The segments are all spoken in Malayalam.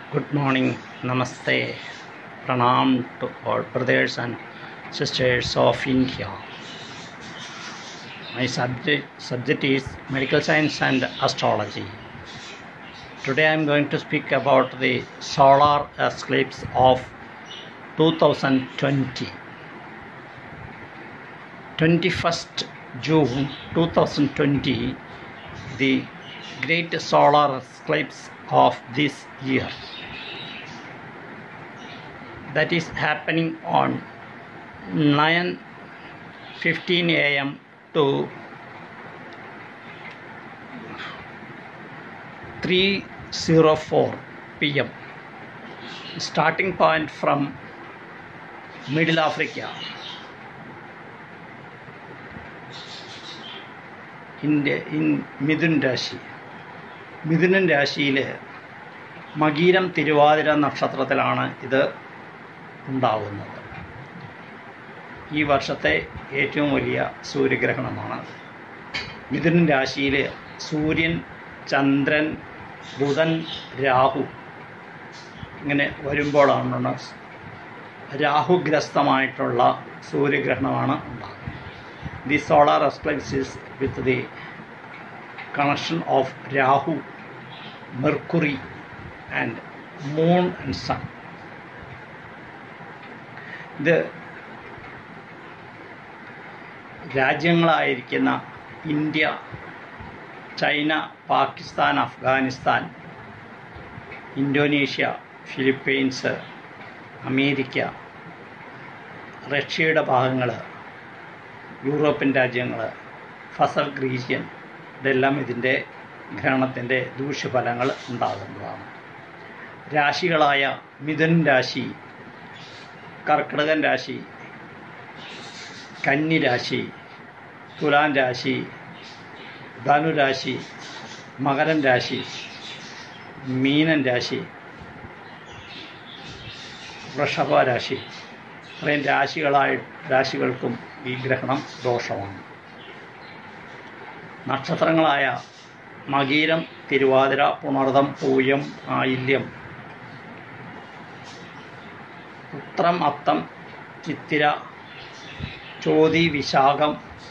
Good morning, Namaste, Pranam to all brothers and sisters of India. My subject, subject is medical science and astrology. Today I am going to speak about the solar eclipse of 2020. 21st June 2020, the great solar eclipse of this year. That is happening on 9:15 a.m. to 3:04 p.m. Starting point from Middle Africa. India in Mithun രാശി മിഥുനൻ രാശിയിൽ മകീരം തിരുവാതിര നക്ഷത്രത്തിലാണ് ഇത് ഉണ്ടാകുന്നത് ഈ വർഷത്തെ ഏറ്റവും വലിയ സൂര്യഗ്രഹണമാണ് മിഥുനൻ രാശിയിൽ സൂര്യൻ ചന്ദ്രൻ ബുധൻ രാഹു ഇങ്ങനെ വരുമ്പോഴാണ് രാഹുഗ്രസ്തമായിട്ടുള്ള സൂര്യഗ്രഹണമാണ് ഉണ്ടാകുന്നത് the solar eclipse is with the connection of Rahu, Mercury, and Moon and Sun. ഇത് രാജ്യങ്ങളായിരിക്കുന്ന India China Pakistan Afghanistan Indonesia Philippines America റഷ്യയുടെ ഭാഗങ്ങൾ യൂറോപ്യൻ രാജ്യങ്ങൾ ഫസൽ റീജിയൻ ഇതെല്ലാം ഇതിൻ്റെ ഗ്രഹണത്തിൻ്റെ ദൂഷ്യഫലങ്ങൾ ഉണ്ടാകുന്നതാണ് രാശികളായ മിഥുൻ രാശി കർക്കിടകൻ രാശി കന്നി രാശി തുലാൻ രാശി ധനുരാശി മകരൻ രാശി മീനൻ രാശി വൃഷഭ രാശി ഇത്രയും രാശികളായ രാശികൾക്കും ഈ ഗ്രഹണം ദോഷമാണ് നക്ഷത്രങ്ങളായ മകീരം തിരുവാതിര പുണർദം പൂയം ആയില്യം ഉത്രം അത്തം ചിത്തിര ചോതി വിശാഖം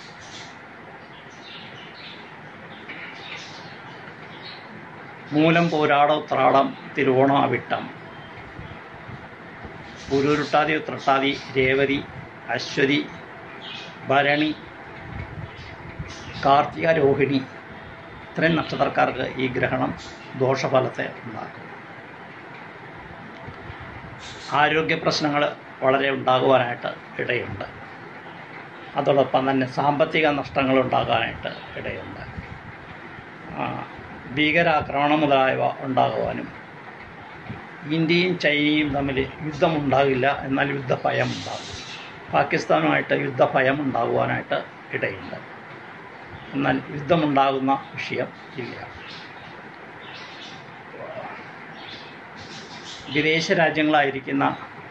മൂലം പോരാട ഉത്രാടം തിരുവോണം അവിട്ടം പുരുരുട്ടാതി ഉത്രട്ടാതി രേവതി അശ്വതി ഭരണി കാർത്തിക രോഹിണി ഇത്രയും നക്ഷത്രക്കാർക്ക് ഈ ഗ്രഹണം ദോഷഫലത്തെ ഉണ്ടാക്കും ആരോഗ്യ പ്രശ്നങ്ങൾ വളരെ ഉണ്ടാകുവാനായിട്ട് ഇടയുണ്ട് അതോടൊപ്പം തന്നെ സാമ്പത്തിക നഷ്ടങ്ങൾ ഉണ്ടാകാനായിട്ട് ഇടയുണ്ട് ഭീകരാക്രമണം മുതലായവ ഉണ്ടാകുവാനും ഇന്ത്യയും ചൈനയും തമ്മിൽ യുദ്ധമുണ്ടാകില്ല എന്നാൽ യുദ്ധഭയം ഉണ്ടാകും പാകിസ്ഥാനുമായിട്ട് യുദ്ധഭയം ഉണ്ടാകുവാനായിട്ട് ഇടയുണ്ട് എന്നാൽ യുദ്ധമുണ്ടാകുന്ന വിഷയം ഇല്ല വിദേശ രാജ്യങ്ങളായിരിക്കുന്ന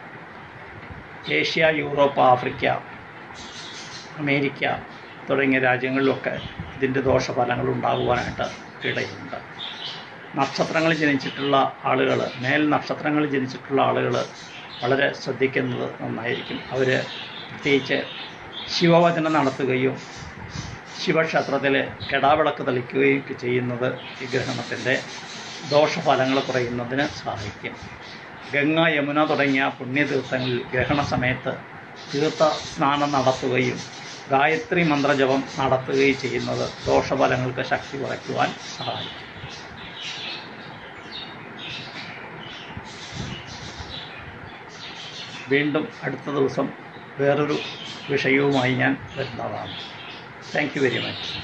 ഏഷ്യ യൂറോപ്പ് ആഫ്രിക്ക അമേരിക്ക തുടങ്ങിയ രാജ്യങ്ങളിലൊക്കെ ഇതിൻ്റെ ദോഷഫലങ്ങൾ ഉണ്ടാകുവാനായിട്ട് ഇടയുണ്ട് നക്ഷത്രങ്ങളിൽ ജനിച്ചിട്ടുള്ള ആളുകൾ മേൽ നക്ഷത്രങ്ങളിൽ ജനിച്ചിട്ടുള്ള ആളുകൾ വളരെ ശ്രദ്ധിക്കുന്നത് നന്നായിരിക്കും അവർ പ്രത്യേകിച്ച് ശിവവചനം നടത്തുകയും ശിവക്ഷേത്രത്തിൽ കെടാവിളക്ക് തെളിക്കുകയും ചെയ്യുന്നത് ഈ ഗ്രഹണത്തിൻ്റെ ദോഷഫലങ്ങൾ കുറയുന്നതിന് സഹായിക്കും ഗംഗ യമുന തുടങ്ങിയ പുണ്യതീർത്ഥങ്ങളിൽ ഗ്രഹണ സമയത്ത് തീർത്ഥ സ്നാനം നടത്തുകയും ഗായത്രി മന്ത്രജപം നടത്തുകയും ചെയ്യുന്നത് ദോഷഫലങ്ങൾക്ക് ശക്തി കുറയ്ക്കുവാൻ സഹായിക്കും വീണ്ടും അടുത്ത ദിവസം വേറൊരു വിഷയവുമായി ഞാൻ വരുന്നതാണ് താങ്ക് യു വെരി മച്ച്